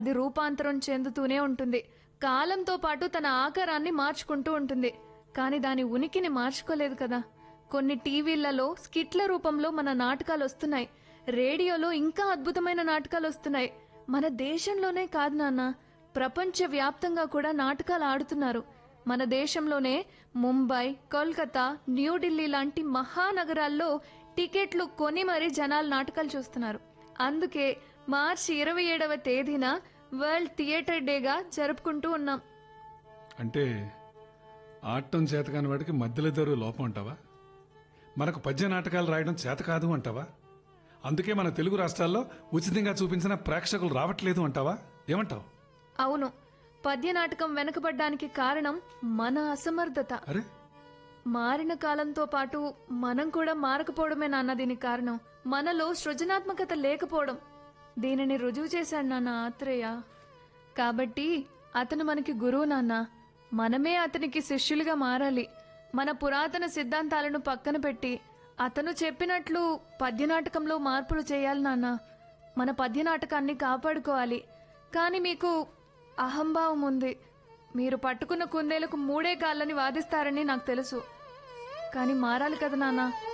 అది రూపాంతరం చెందుతూనే ఉంటుంది కాలంతో పాటు తన ఆకారాన్ని మార్చుకుంటూ ఉంటుంది కానీ దాని ఉనికిని మార్చుకోలేదు కదా కొన్ని టీవీలలో స్కిట్ల రూపంలో మన నాటకాలు వస్తున్నాయి రేడియోలో ఇంకా అద్భుతమైన నాటకాలు వస్తున్నాయి మన దేశంలోనే కాదు నాన్న ప్రపంచ వ్యాప్తంగా కూడా నాటకాలు ఆడుతున్నారు మన దేశంలోనే ముంబై కోల్కతా న్యూఢిల్లీ లాంటి మహానగరాల్లో టికెట్లు కొని మరీ జనాలు నాటకాలు చూస్తున్నారు అందుకే మార్చి ఇరవై ఏడవ తేదీన వరల్డ్ థియేటర్ డేగా జరుపుకుంటూ ఉన్నాం అంటే ఆడటం చేత కాని వాడికి మధ్యలో దొరు లోపం అంటావా మనకు పద్య నాటకాలు రాయడం చేత కాదు అంటావా అందుకే మన తెలుగు రాష్ట్రాల్లో ఉచితంగా చూపించిన ప్రేక్షకులు రావట్లేదు అంటావా ఏమంటావు అవును పద్య నాటకం వెనకబడ్డానికి కారణం మన అసమర్థత అరే మారిన కాలంతో పాటు మనం కూడా మారకపోవడమే నాన్న దీనికి కారణం మనలో సృజనాత్మకత లేకపోవడం దీనిని రుజువు చేశాడు నాన్న ఆత్రేయ కాబట్టి అతను మనకి గురువు నాన్న మనమే అతనికి శిష్యులుగా మారాలి మన పురాతన సిద్ధాంతాలను పక్కన పెట్టి అతను చెప్పినట్లు పద్యనాటకంలో మార్పులు చేయాలి నాన్న మన పద్యనాటకాన్ని కాపాడుకోవాలి కానీ మీకు అహంభావం ఉంది మీరు పట్టుకున్న కుందేలకు మూడే కాళ్ళని వాదిస్తారని నాకు తెలుసు కానీ మారాలి కదా నాన్న